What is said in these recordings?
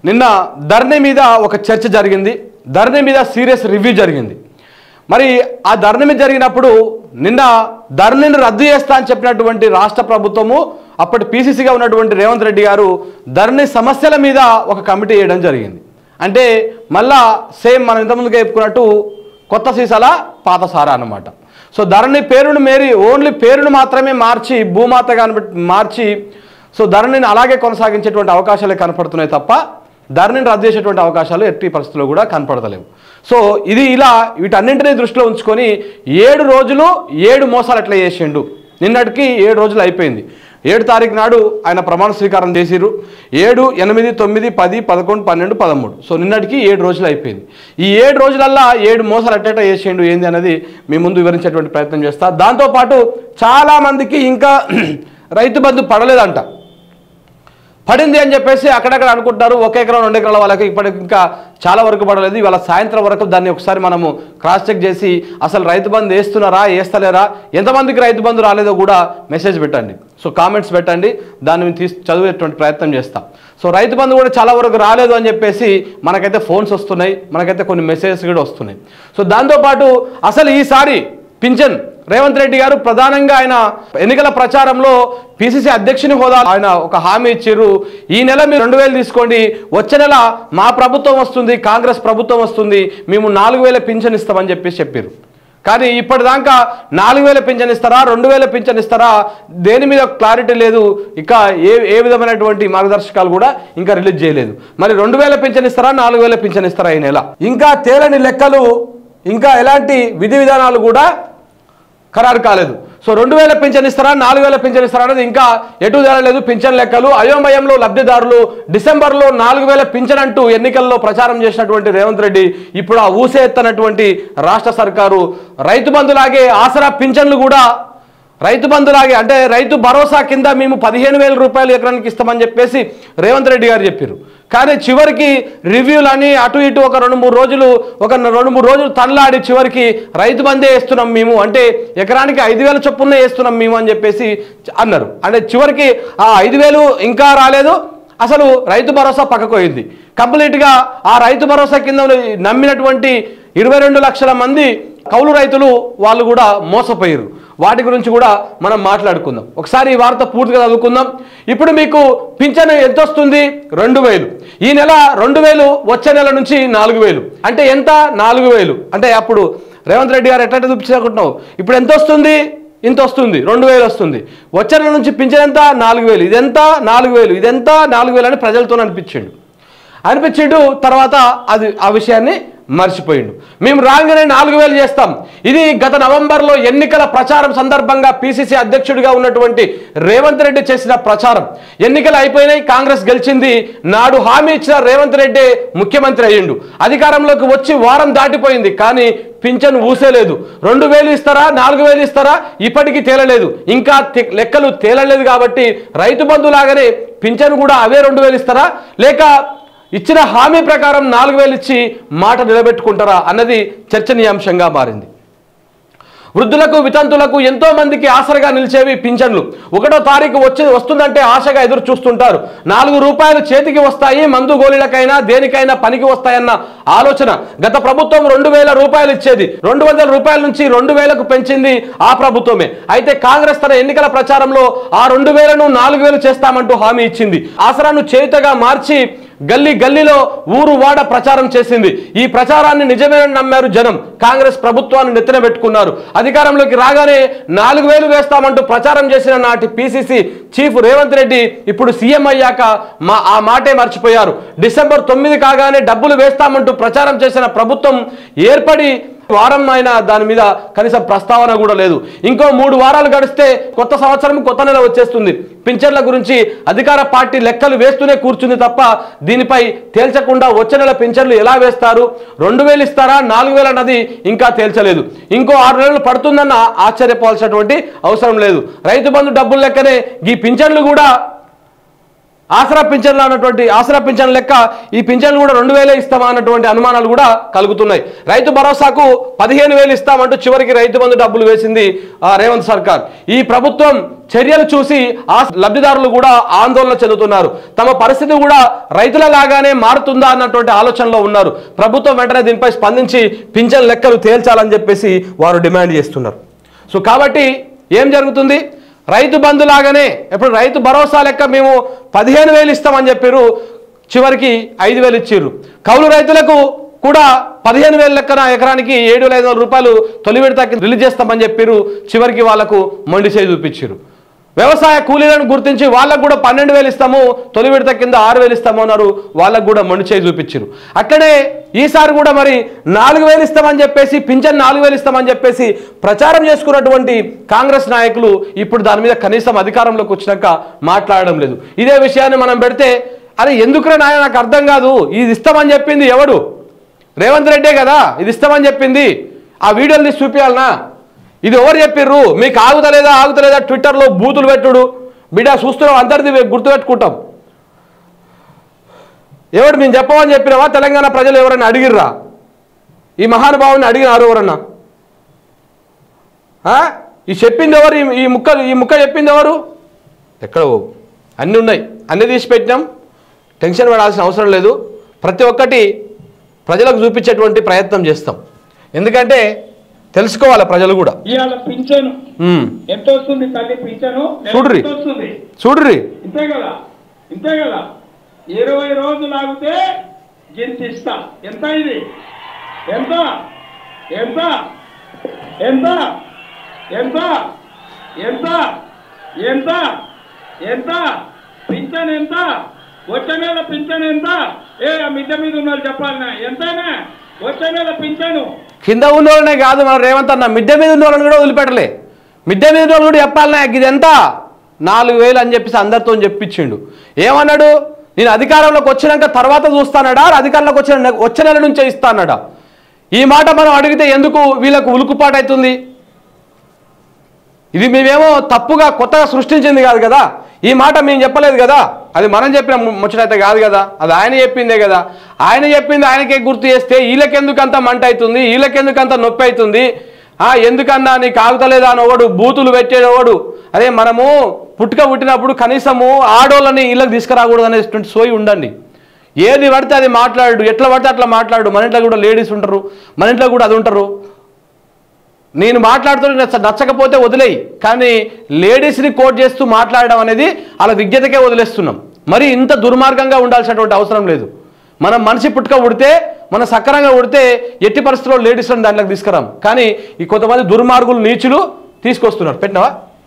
నిన్న ధరణి మీద ఒక చర్చ జరిగింది ధరణి మీద సీరియస్ రివ్యూ జరిగింది మరి ఆ ధరణి మీద జరిగినప్పుడు నిన్న ధరణిని రద్దు చేస్తా అని చెప్పినటువంటి రాష్ట్ర ప్రభుత్వము అప్పటి పీసీసీగా ఉన్నటువంటి రేవంత్ రెడ్డి గారు ధరణి సమస్యల మీద ఒక కమిటీ వేయడం జరిగింది అంటే మళ్ళా సేమ్ మనం ఇంతకుముందుగా చెప్పుకున్నట్టు కొత్త సీసాల పాత సారా అన్నమాట సో ధరణి పేరును మేరి ఓన్లీ పేరును మాత్రమే మార్చి భూమాతగా అనిపెట్- మార్చి సో ధరణిని అలాగే కొనసాగించేటువంటి అవకాశాలే కనపడుతున్నాయి తప్ప ధరణిని రద్దు చేసేటువంటి అవకాశాలు ఎట్టి పరిస్థితుల్లో కూడా కనపడతలేవు సో ఇది ఇలా వీటన్నింటినీ దృష్టిలో ఉంచుకొని ఏడు రోజులు ఏడు మోసాలు ఎట్లా చేసిండు నిన్నటికి ఏడు రోజులు అయిపోయింది ఏడు తారీఖు నాడు ఆయన ప్రమాణ స్వీకారం చేసిరు ఏడు ఎనిమిది తొమ్మిది పది పదకొండు పన్నెండు పదమూడు సో నిన్నటికి ఏడు రోజులు అయిపోయింది ఈ ఏడు రోజులల్లా ఏడు మోసాలు అట్టేట చేసిండు ఏంది అనేది మీ ముందు వివరించేటువంటి ప్రయత్నం చేస్తా దాంతోపాటు చాలామందికి ఇంకా రైతు బంధు పడలేదంట పడింది అని చెప్పేసి అక్కడక్కడ అనుకుంటున్నారు ఒక ఎకరం రెండు ఎకరాల వాళ్ళకి ఇప్పటికి ఇంకా చాలా వరకు పడలేదు ఇవాళ సాయంత్రం వరకు దాన్ని ఒకసారి మనము క్రాస్ చెక్ చేసి అసలు రైతు బంధు వేస్తున్నారా వేస్తలేరా ఎంతమందికి రైతు బంధు రాలేదో కూడా మెసేజ్ పెట్టండి సో కామెంట్స్ పెట్టండి దాన్ని తీసి చదివేటువంటి ప్రయత్నం చేస్తాం సో రైతు బంధు కూడా చాలా వరకు రాలేదు అని చెప్పేసి మనకైతే ఫోన్స్ వస్తున్నాయి మనకైతే కొన్ని మెసేజెస్ కూడా వస్తున్నాయి సో దాంతోపాటు అసలు ఈసారి పింఛన్ రేవంత్ రెడ్డి గారు ప్రధానంగా ఆయన ఎన్నికల ప్రచారంలో పిసిసి అధ్యక్షుని హోదా ఆయన ఒక హామీ ఇచ్చారు ఈ నెల మీరు రెండు వేలు తీసుకోండి వచ్చే నెల మా ప్రభుత్వం వస్తుంది కాంగ్రెస్ ప్రభుత్వం వస్తుంది మేము నాలుగు వేల పింఛన్ ఇస్తామని చెప్పేసి చెప్పారు కానీ ఇప్పటిదాకా నాలుగు వేల పింఛన్ ఇస్తారా రెండు వేల పింఛన్ ఇస్తారా దేని మీద క్లారిటీ లేదు ఇక ఏ ఏ విధమైనటువంటి మార్గదర్శకాలు కూడా ఇంకా రిలీజ్ చేయలేదు మరి రెండు వేల పింఛన్ ఇస్తారా నాలుగు వేల పింఛన్ ఇస్తారా ఈ నెల ఇంకా తేలని లెక్కలు ఇంకా ఎలాంటి విధి విధానాలు కూడా ఖరారు కాలేదు సో రెండు వేల పింఛన్ ఇస్తారా నాలుగు వేల పింఛన్ ఇస్తారా అనేది ఇంకా ఎటు తేలలేదు పింఛన్ లెక్కలు అయోమయంలో లబ్ధిదారులు డిసెంబర్లో నాలుగు వేల పింఛన్ అంటూ ఎన్నికల్లో ప్రచారం చేసినటువంటి రేవంత్ రెడ్డి ఇప్పుడు ఆ ఊసే ఎత్తనటువంటి రాష్ట్ర సర్కారు రైతు బంధులాగే ఆసరా పింఛన్లు కూడా రైతు బంధులాగే అంటే రైతు భరోసా కింద మేము పదిహేను వేల రూపాయలు ఎకరానికి ఇస్తామని చెప్పేసి రేవంత్ రెడ్డి గారు చెప్పారు కానీ చివరికి రివ్యూలు అని అటు ఇటు ఒక రెండు మూడు రోజులు ఒక రెండు మూడు రోజులు తనలాడి చివరికి రైతు బందే వేస్తున్నాం మేము అంటే ఎకరానికి ఐదు వేల చొప్పున వేస్తున్నాం మేము అని చెప్పేసి అన్నారు అంటే చివరికి ఆ ఐదు వేలు ఇంకా రాలేదు అసలు రైతు భరోసా పక్కకు పోయింది కంప్లీట్గా ఆ రైతు భరోసా కింద నమ్మినటువంటి ఇరవై రెండు లక్షల మంది కౌలు రైతులు వాళ్ళు కూడా మోసపోయారు వాటి గురించి కూడా మనం మాట్లాడుకుందాం ఒకసారి ఈ వార్త పూర్తిగా చదువుకుందాం ఇప్పుడు మీకు పింఛను ఎంత వస్తుంది రెండు వేలు ఈ నెల రెండు వేలు వచ్చే నెల నుంచి నాలుగు వేలు అంటే ఎంత నాలుగు వేలు అంటే అప్పుడు రేవంత్ రెడ్డి గారు ఎట్లా చూపించాలనుకుంటున్నావు ఇప్పుడు ఎంత వస్తుంది ఇంత వస్తుంది రెండు వేలు వస్తుంది వచ్చే నెల నుంచి పింఛన్ ఎంత నాలుగు వేలు ఇదెంత నాలుగు వేలు ఇదెంత నాలుగు వేలు అని ప్రజలతో అనిపించిండు అనిపించిండు తర్వాత అది ఆ విషయాన్ని మర్చిపోయిండు మేము రాగానే నాలుగు వేలు చేస్తాం ఇది గత నవంబర్లో ఎన్నికల ప్రచారం సందర్భంగా పిసిసి అధ్యక్షుడిగా ఉన్నటువంటి రేవంత్ రెడ్డి చేసిన ప్రచారం ఎన్నికలు అయిపోయినాయి కాంగ్రెస్ గెలిచింది నాడు హామీ ఇచ్చిన రేవంత్ రెడ్డి ముఖ్యమంత్రి అయ్యిండు అధికారంలోకి వచ్చి వారం దాటిపోయింది కానీ పింఛన్ ఊసేలేదు రెండు వేలు ఇస్తారా నాలుగు వేలు ఇస్తారా ఇప్పటికీ తేలలేదు ఇంకా తె- లెక్కలు తేలలేదు కాబట్టి రైతు బంధు లాగానే పింఛన్ కూడా అవే రెండు వేలు ఇస్తారా లేక ఇచ్చిన హామీ ప్రకారం నాలుగు వేలు ఇచ్చి మాట నిలబెట్టుకుంటారా అన్నది చర్చనీయాంశంగా మారింది వృద్ధులకు వితంతులకు ఎంతో మందికి ఆసరగా నిలిచేవి పింఛన్లు ఒకటో తారీఖు వచ్చి వస్తుందంటే ఆశగా ఎదురు చూస్తుంటారు నాలుగు రూపాయలు చేతికి వస్తాయి మందు గోళీలకైనా దేనికైనా పనికి వస్తాయన్న ఆలోచన గత ప్రభుత్వం రెండు వేల రూపాయలు ఇచ్చేది రెండు వందల రూపాయల నుంచి రెండు వేలకు పెంచింది ఆ ప్రభుత్వమే అయితే కాంగ్రెస్ తన ఎన్నికల ప్రచారంలో ఆ రెండు వేలను నాలుగు వేలు చేస్తామంటూ హామీ ఇచ్చింది ఆసరాను చేయుతగా మార్చి గల్లీ గల్లీలో ఊరు వాడ ప్రచారం చేసింది ఈ ప్రచారాన్ని నిజమేనని నమ్మారు జనం కాంగ్రెస్ ప్రభుత్వాన్ని నెత్తిన పెట్టుకున్నారు అధికారంలోకి రాగానే నాలుగు వేలు వేస్తామంటూ ప్రచారం చేసిన నాటి పిసిసి చీఫ్ రేవంత్ రెడ్డి ఇప్పుడు సీఎం అయ్యాక మా ఆ మాటే మర్చిపోయారు డిసెంబర్ తొమ్మిది కాగానే డబ్బులు వేస్తామంటూ ప్రచారం చేసిన ప్రభుత్వం ఏర్పడి వారం అయినా దాని మీద కనీసం ప్రస్తావన కూడా లేదు ఇంకో మూడు వారాలు గడిస్తే కొత్త సంవత్సరం కొత్త నెల వచ్చేస్తుంది పింఛన్ల గురించి అధికార పార్టీ లెక్కలు వేస్తూనే కూర్చుంది తప్ప దీనిపై తేల్చకుండా వచ్చే నెల పింఛన్లు ఎలా వేస్తారు రెండు వేలు ఇస్తారా నాలుగు వేలు అన్నది ఇంకా తేల్చలేదు ఇంకో ఆరు నెలలు పడుతుందన్న ఆశ్చర్యపోవాల్సినటువంటి అవసరం లేదు రైతు బంధు డబ్బులు లెక్కనే ఈ పింఛన్లు కూడా ఆసరా పింఛన్లు అన్నటువంటి ఆసరా పింఛన్ లెక్క ఈ పింఛన్లు కూడా రెండు వేలే ఇస్తామా అన్నటువంటి అనుమానాలు కూడా కలుగుతున్నాయి రైతు భరోసాకు పదిహేను వేలు ఇస్తామంటూ చివరికి రైతు బంధు డబ్బులు వేసింది ఆ, రేవంత్ సర్కార్ ఈ ప్రభుత్వం చర్యలు చూసి ఆ లబ్ధిదారులు కూడా ఆందోళన చెందుతున్నారు తమ పరిస్థితి కూడా రైతుల లాగానే మారుతుందా అన్నటువంటి ఆలోచనలో ఉన్నారు ప్రభుత్వం వెంటనే దీనిపై స్పందించి పింఛన్ లెక్కలు తేల్చాలని చెప్పేసి వారు డిమాండ్ చేస్తున్నారు సో కాబట్టి ఏం జరుగుతుంది రైతు బంధు లాగానే ఇప్పుడు రైతు భరోసా లెక్క మేము పదిహేను వేలు ఇస్తామని చెప్పారు చివరికి ఐదు వేలు ఇచ్చిర్రు కౌలు రైతులకు కూడా పదిహేను వేల లెక్కన ఎకరానికి ఏడు వేల ఐదు వందల రూపాయలు తొలి విడతకి రిలీజ్ చేస్తామని చెప్పారు చివరికి వాళ్ళకు మొండి చేయి చూపించారు వ్యవసాయ కూలీలను గుర్తించి వాళ్ళకు కూడా పన్నెండు వేలు ఇస్తాము తొలి విడత కింద ఆరు వేలు ఇస్తాము అన్నారు వాళ్ళకు కూడా మొండి చేయి చూపించారు అట్లనే ఈసారి కూడా మరి నాలుగు వేలు ఇస్తామని చెప్పేసి పింఛన్ నాలుగు వేలు ఇస్తామని చెప్పేసి ప్రచారం చేసుకున్నటువంటి కాంగ్రెస్ నాయకులు ఇప్పుడు దాని మీద కనీసం అధికారంలోకి వచ్చినాక మాట్లాడడం లేదు ఇదే విషయాన్ని మనం పెడితే అరే ఎందుకురా నాయన నాకు అర్థం కాదు ఇది ఇస్తామని చెప్పింది ఎవడు రేవంత్ రెడ్డే కదా ఇది ఇస్తామని చెప్పింది ఆ వీడియోలు తీసి చూపించాలనా ఇది ఎవరు చెప్పిర్రు మీకు ఆగుతలేదా ఆగుతలేదా ట్విట్టర్లో బూతులు పెట్టుడు బిడ్డ చూస్తున్నాం అందరిది గుర్తుపెట్టుకుంటాం ఎవడు మేము చెప్పమని చెప్పినావా తెలంగాణ ప్రజలు ఎవరైనా అడిగిర్రా ఈ మహానుభావుని అడిగినారు ఎవరన్నా ఆ? ఈ చెప్పింది ఎవరు ఈ- ఈ ముక్క ఈ ముక్క చెప్పింది ఎవరు ఎక్కడ పోవు అన్నీ ఉన్నాయి అన్నీ తీసి పెట్టినాం టెన్షన్ పడాల్సిన అవసరం లేదు ప్రతి ఒక్కటి ప్రజలకు చూపించేటువంటి ప్రయత్నం చేస్తాం ఎందుకంటే తెలుసుకోవాలి ప్రజలు కూడా ఇవాళ పింఛను ఉమ్. ఎంత వస్తుంది తల్లి పింఛను నెలకు చూడుర్రి. ఎంత వస్తుంది చూడుర్రి ఇంతే కదా ఇంతే కదా ఇరవై రోజులు ఆగితే గింత ఇస్తా ఎంత ఇది ఎంత ఎంత ఎంత ఎంత ఎంత ఎంత ఎంత పింఛన్ ఎంత వచ్చే నెల పింఛన్ ఎంత ఏ ఆ మిద్దె మీద ఉన్నారు చెప్పాలనా ఎంతైనా వచ్చే నెల పింఛను కింద ఉన్న వాళ్ళనే కాదు మన రేవంత్ అన్న మిద్దె మీద ఉన్న వాళ్ళని కూడా వదిలిపెట్టలే మిద్దె మీద ఉన్న వాళ్ళు కూడా చెప్పాలన్నా ఇది ఎంత నాలుగు వేలు అని చెప్పేసి అందరితో చెప్పించిండు ఏమన్నాడు నేను అధికారంలోకి వచ్చినాక తర్వాత చూస్తానడా అధికారంలోకి వచ్చిన వచ్చే నెల నుంచే ఇస్తానడా ఈ మాట మనం అడిగితే ఎందుకు వీళ్ళకు ఉలుకుపాటు అవుతుంది ఇది మేమేమో తప్పుగా కొత్తగా సృష్టించింది కాదు కదా ఈ మాట మేము చెప్పలేదు కదా అది మనం చెప్పిన ము- ముచ్చటైతే కాదు కదా అది ఆయన చెప్పిందే కదా ఆయన చెప్పింది ఆయనకే గుర్తు చేస్తే వీళ్ళకెందుకు అంత మంట అవుతుంది వీళ్ళకెందుకు అంత నొప్పి అవుతుంది ఆ, ఎందుకన్నా నీకు ఆగుతలేదా అని ఒకడు బూతులు పెట్టేవాడు అదే మనము పుట్టుక పుట్టినప్పుడు కనీసము ఆడోళ్ళని ఇళ్ళకి తీసుకురాకూడదు అనేటువంటి సోయి ఉండండి ఏది పడితే అది మాట్లాడు ఎట్లా పడితే అట్లా మాట్లాడు మన ఇంట్లో కూడా లేడీస్ ఉంటారు మన ఇంట్లో కూడా అది ఉంటారు నేను మాట్లాడుతుంటే నచ్చ- నచ్చకపోతే వదిలేయి కానీ లేడీస్ని కోట్ చేస్తూ మాట్లాడడం అనేది అలా విజ్ఞతకే వదిలేస్తున్నాం మరి ఇంత దుర్మార్గంగా ఉండాల్సినటువంటి అవసరం లేదు మనం మనిషి పుట్టుక ఉడితే మన సక్రంగా ఉడితే ఎట్టి పరిస్థితుల్లో లేడీస్లను దాంట్లోకి తీసుకురాం కానీ ఈ కొంతమంది దుర్మార్గులు నీచులు తీసుకొస్తున్నారు పెట్టినావా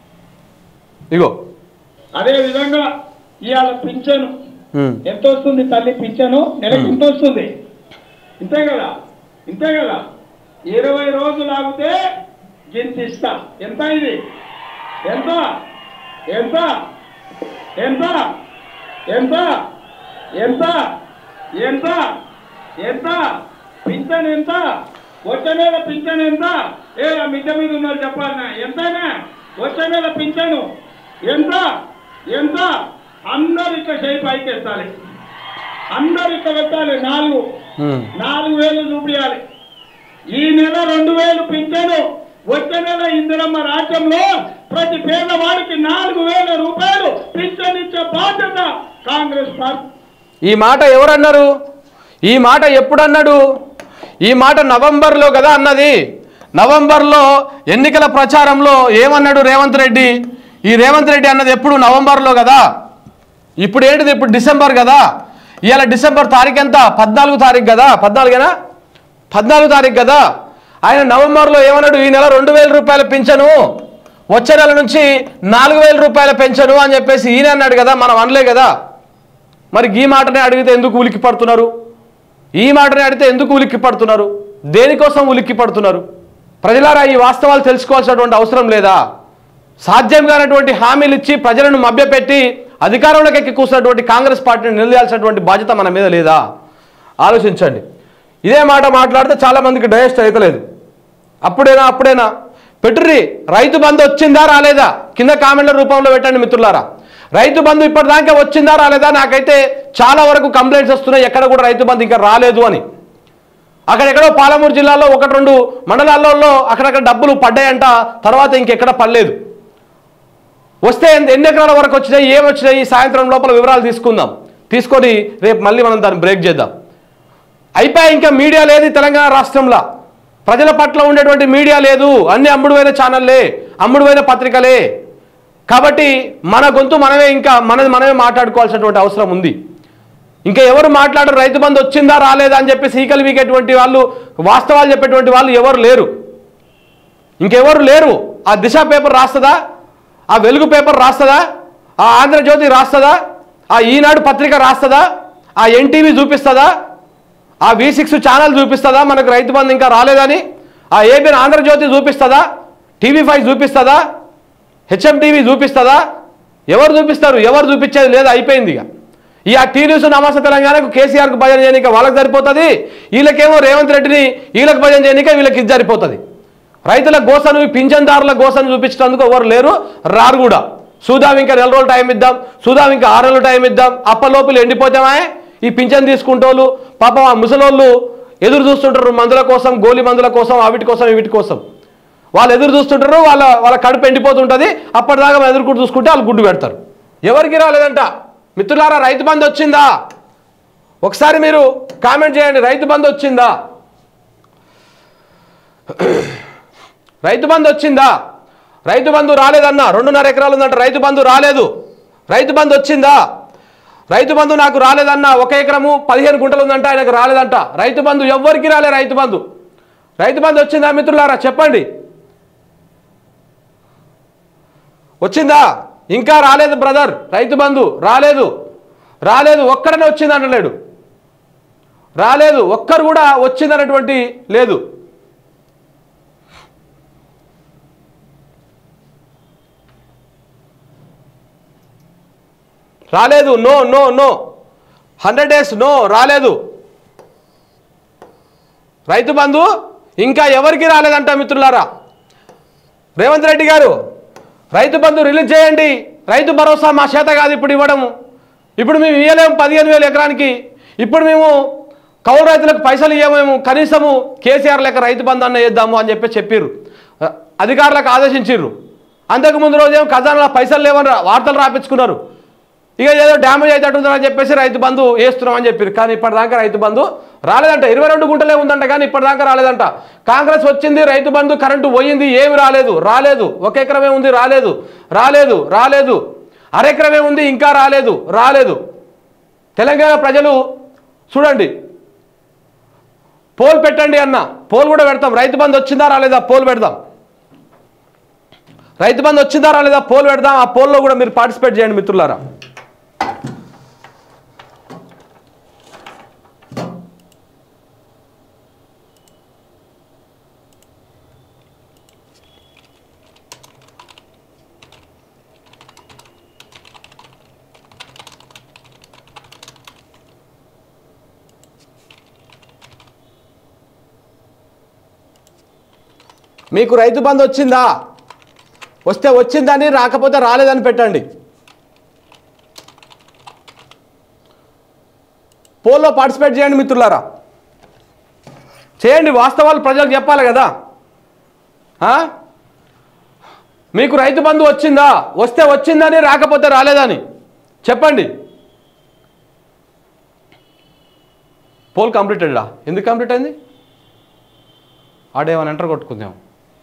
ఇగో అదే విధంగా ఇవాళ పింఛను ఉమ్. ఎంత వస్తుంది తల్లి పింఛను నెలకు ఇంత వస్తుంది ఇంతే కదా ఇంతే కదా ఇరవై రోజులు ఆగితే గింత ఇస్తా ఎంత ఇది ఎంత ఎంత ఎంత ఎంత ఎంత ఎంత ఎంత పింఛన్ ఎంత వచ్చే నెల పింఛన్ ఎంత ఏ ఆ మిద్దె మీద ఉన్నారు చెప్పాలన్నా ఎంతైనా వచ్చే నెల పింఛను ఎంత ఎంత అందరు ఇట్లా చేయి పైకెత్తాలి అందరు ఇట్లా పెట్టాలి నాలుగు ఉమ్. నాలుగు వేలు చూపించాలి ఈ నెల రెండు వేలు పింఛను వచ్చే నెల ఇందిరమ్మ రాజ్యంలో ప్రతి పేదవాడికి నాలుగు వేల రూపాయలు పింఛన్ ఇచ్చే బాధ్యత కాంగ్రెస్ పార్టీ ఈ మాట ఎవరన్నారు ఈ మాట ఎప్పుడు అన్నాడు ఈ మాట నవంబర్లో కదా అన్నది నవంబర్లో ఎన్నికల ప్రచారంలో ఏమన్నాడు రేవంత్ రెడ్డి ఈ రేవంత్ రెడ్డి అన్నది ఎప్పుడు నవంబర్లో కదా ఇప్పుడు ఏంటిది ఇప్పుడు డిసెంబర్ కదా ఇవాళ డిసెంబర్ తారీఖు ఎంత పద్నాలుగు తారీఖు కదా పద్నాలుగేనా పద్నాలుగు తారీఖు కదా ఆయన నవంబర్లో ఏమన్నాడు ఈ నెల రెండు వేల రూపాయల పింఛను వచ్చే నెల నుంచి నాలుగు వేల రూపాయల పెంచను అని చెప్పేసి ఈయన అన్నాడు కదా మనం అనలే కదా మరి ఈ మాటనే అడిగితే ఎందుకు ఉలిక్కి పడుతున్నారు ఈ మాటనే అడిగితే ఎందుకు ఉలిక్కి పడుతున్నారు దేనికోసం ఉలిక్కి పడుతున్నారు ప్రజలారా ఈ వాస్తవాలు తెలుసుకోవాల్సినటువంటి అవసరం లేదా సాధ్యం కానటువంటి హామీలు ఇచ్చి ప్రజలను మభ్యపెట్టి అధికారంలోకి ఎక్కి కూర్చున్నటువంటి కాంగ్రెస్ పార్టీని నిలదీయాల్సినటువంటి బాధ్యత మన మీద లేదా ఆలోచించండి ఇదే మాట మాట్లాడితే చాలా మందికి డైజెస్ట్ అవుతలేదు అప్పుడేనా అప్పుడేనా పెట్టుర్రి రైతు బంధు వచ్చిందా రాలేదా కింద కామెంట్ల రూపంలో పెట్టండి మిత్రులారా రైతు బంధు ఇప్పటిదాకా వచ్చిందా రాలేదా నాకైతే చాలా వరకు కంప్లైంట్స్ వస్తున్నాయి ఎక్కడ కూడా రైతు బంధు ఇంకా రాలేదు అని అక్కడెక్కడో పాలమూరు జిల్లాలో ఒకటి రెండు మండలాల్లో అక్కడక్కడ డబ్బులు పడ్డాయంట తర్వాత ఇంకెక్కడ పడలేదు వస్తే ఎన్ని ఎన్ని ఎకరాల వరకు వచ్చినాయి ఏమి వచ్చినాయి ఈ సాయంత్రం లోపల వివరాలు తీసుకుందాం తీసుకొని రేపు మళ్ళీ మనం దాన్ని బ్రేక్ చేద్దాం అయిపోయి ఇంకా మీడియా లేదు ఈ తెలంగాణ రాష్ట్రంలో ప్రజల పట్ల ఉండేటువంటి మీడియా లేదు అన్ని అమ్ముడువైన ఛానల్లే అమ్ముడువైన పత్రికలే కాబట్టి మన గొంతు మనమే ఇంకా మనది మనమే మాట్లాడుకోవాల్సినటువంటి అవసరం ఉంది ఇంకా ఎవరు మాట్లాడరు రైతు బంధు వచ్చిందా రాలేదా అని చెప్పి సీకలు వీకేటువంటి వాళ్ళు వాస్తవాలు చెప్పేటువంటి వాళ్ళు ఎవరు లేరు ఇంకెవరు లేరు ఆ దిశ పేపర్ రాస్తుందా ఆ వెలుగు పేపర్ రాస్తుందా ఆ ఆంధ్రజ్యోతి రాస్తుందా ఆ ఈనాడు పత్రిక రాస్తుందా ఆ ఎన్టీవీ చూపిస్తుందా ఆ వి సిక్స్ ఛానల్ చూపిస్తుందా మనకు రైతు బంధు ఇంకా రాలేదని ఆ ఏబిఎన్ ఆంధ్రజ్యోతి చూపిస్తుందా టీవీ ఫైవ్ చూపిస్తుందా హెచ్ఎం టీవీ చూపిస్తుందా ఎవరు చూపిస్తారు ఎవరు చూపించేది లేదు అయిపోయింది ఇక ఈ ఆ టీ న్యూస్ నమాస తెలంగాణకు కేసీఆర్కు భజన చేయనిక వాళ్ళకి సరిపోతుంది వీళ్ళకేమో రేవంత్ రెడ్డిని వీళ్ళకి భజన చేయనిక వీళ్ళకి ఇది సరిపోతుంది రైతుల గోసను పింఛన్దారుల గోసను చూపించడానికి ఎవరు లేరు రారు కూడా చూద్దాం ఇంకా నెల రోజులు టైం ఇద్దాం చూద్దాం ఇంకా ఆరు నెలలు టైం ఇద్దాం అప్పలోపులు ఎండిపోతామా ఈ పింఛన్ తీసుకుంటోళ్ళు పాపం ఆ ముసలోళ్ళు ఎదురు చూస్తుంటారు మందుల కోసం గోలి మందుల కోసం అవిటి కోసం వీటి కోసం వాళ్ళు ఎదురు చూస్తుంటారు వాళ్ళ వాళ్ళ కడుపు ఎండిపోతుంటుంది అప్పటిదాకా మనం ఎదురు కూడా చూసుకుంటే వాళ్ళు గుడ్డు పెడతారు ఎవరికి రాలేదంట మిత్రులారా రైతు బంధు వచ్చిందా ఒకసారి మీరు కామెంట్ చేయండి రైతు బంధు వచ్చిందా రైతు బంధు వచ్చిందా రైతు బంధు రాలేదన్నా రెండున్నర ఎకరాలు ఉందంట రైతు బంధు రాలేదు రైతు బంధు వచ్చిందా రైతు బంధు నాకు రాలేదన్నా ఒక ఎకరము పదిహేను గుంటలు ఉందంట ఆయనకు రాలేదంట రైతు బంధు ఎవ్వరికి రాలే రైతు బంధు రైతు బంధు వచ్చిందా మిత్రులారా చెప్పండి వచ్చిందా ఇంకా రాలేదు బ్రదర్ రైతు బంధు రాలేదు రాలేదు ఒక్కడనే వచ్చింది అంటలేడు రాలేదు ఒక్కరు కూడా వచ్చిందన్నటువంటి లేదు రాలేదు no no no hundred days no Rythu రైతు బంధు ఇంకా ఎవరికి రాలేదంట మిత్రులారా రేవంత్ రెడ్డి గారు రైతు బంధు రిలీజ్ చేయండి రైతు భరోసా మా చేత కాదు ఇప్పుడు ఇవ్వడము ఇప్పుడు మేము ఇవ్వలేము పదిహేను వేలు ఎకరానికి ఇప్పుడు మేము కౌలు రైతులకు పైసలు ఇవ్వమేము కనీసము కేసీఆర్ లెక్క రైతు బంధు అన్న వేద్దాము అని చెప్పి చెప్పిర్రు అధికారులకు ఆదేశించిర్రు అంతకు ముందు రోజేమో ఖజానాలో పైసలు లేవని రా- వార్తలు రాపించుకున్నారు ఇక ఏదో డ్యామేజ్ అవుతుందని చెప్పేసి రైతు బంధు వేస్తున్నాం అని చెప్పారు కానీ ఇప్పటిదాకా రైతు బంధు రాలేదంట ఇరవై రెండు గుంటలే ఉందంట కానీ ఇప్పటిదాకా రాలేదంట కాంగ్రెస్ వచ్చింది రైతు బంధు కరెంటు పోయింది ఏమి రాలేదు రాలేదు ఒక ఎకరమే ఉంది రాలేదు రాలేదు రాలేదు అరెకరమే ఉంది ఇంకా రాలేదు రాలేదు తెలంగాణ ప్రజలు చూడండి పోల్ పెట్టండి అన్న పోల్ కూడా పెడతాం రైతు బంధు వచ్చిందా రాలేదా పోల్ పెడదాం రైతు బంధు వచ్చిందా రాలేదా పోల్ పెడదాం ఆ పోల్లో కూడా మీరు పార్టిసిపేట్ చేయండి మిత్రులారా మీకు రైతు బంధు వచ్చిందా వస్తే వచ్చిందని రాకపోతే రాలేదని పెట్టండి పోల్లో పార్టిసిపేట్ చేయండి మిత్రులారా చేయండి వాస్తవాలు ప్రజలకు చెప్పాలి కదా ఆ? మీకు రైతు బంధు వచ్చిందా వస్తే వచ్చిందని రాకపోతే రాలేదని చెప్పండి పోల్ కంప్లీటెడా ఎందుకు కంప్లీట్ అయింది ఆడేమని ఎంటర్ కొట్టుకుందాం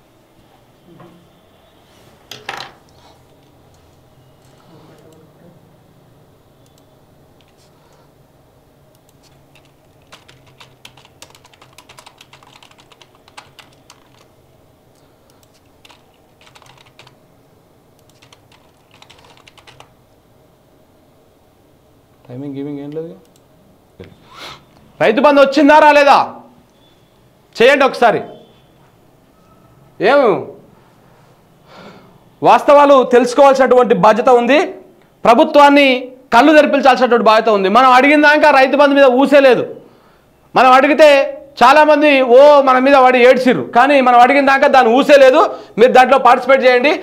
టైమింగ్ గివింగ్ ఏం లేదు రైతు బంధు వచ్చిందా రాలేదా చేయండి ఒకసారి ఏం వాస్తవాలు తెలుసుకోవాల్సినటువంటి బాధ్యత ఉంది ప్రభుత్వాన్ని కళ్ళు తెరిపించాల్సినటువంటి బాధ్యత ఉంది మనం అడిగిన దాకా రైతు బంధు మీద ఊసే లేదు మనం అడిగితే చాలామంది ఓ మన మీద వాడి ఏడ్చిర్రు కానీ మనం అడిగిన దాకా దాన్ని ఊసే లేదు మీరు దాంట్లో పార్టిసిపేట్ చేయండి